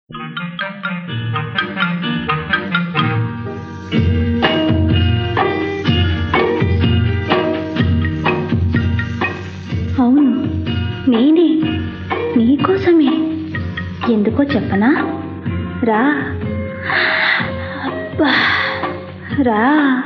అవును నేనే నీకోసమే ఎందుకో చెప్పనా రా అబ్బా రా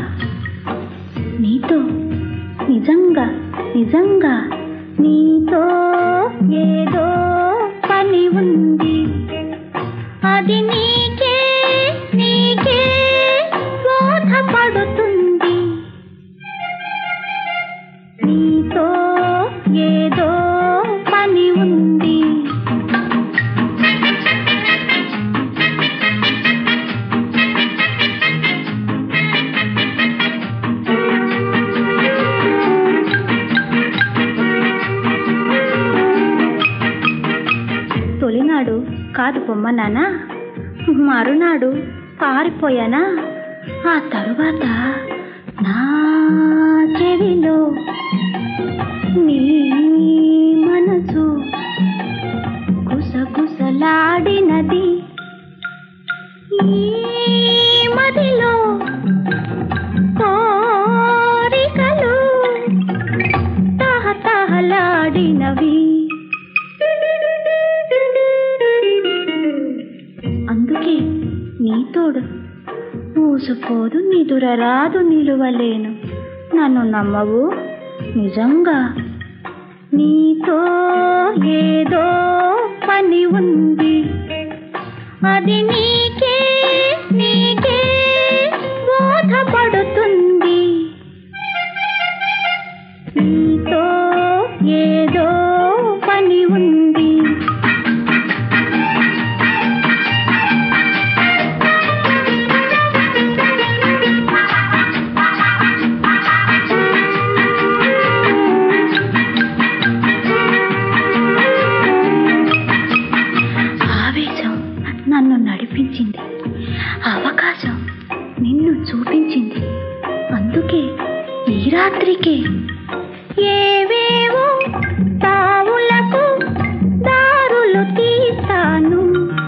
నీతో నిజంగా నిజంగా నీతో ఏదో పని ఉంది అది నీకే నీకే బోధపడుతుంది నీతో ఏదో పని ఉంది తొలినాడు కాదు పొమ్మన్నానా మరునాడు పారిపోయానా ఆ తరువాత నా చెవిలో నీ మనసు గుసగుసలాడినది ఈ మదిలో కోరికలు తహతహలాడినవి అందుకే నీ తోడు ఊసుపోదు నిదురరాదు నిలువలేను నన్ను నమ్మవు నిజంగా నీతో ఏదో పని ఉంది అది నీకే నీకే బోధపడుతుంది నీతో ఏదో పని ఉంది ఆవేశం నన్ను నడిపించింది అవకాశం నిన్ను చూపించింది అందుకే ఈ రాత్రికే ఏవేవో తావులకు దారులు తీస్తాను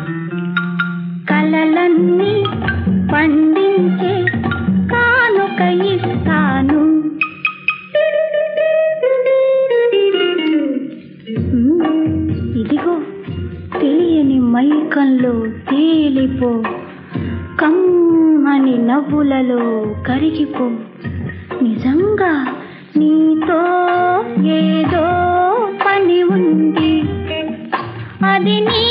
కలలన్నీ పండించే కానుక ఇస్తాను మ్మ్, ఇదిగో తెలియని మైకంలో తేలిపో కమ్మని నవ్వులలో కరిగిపో నిజంగా నీతో ఏదో పని ఉంది అది నీ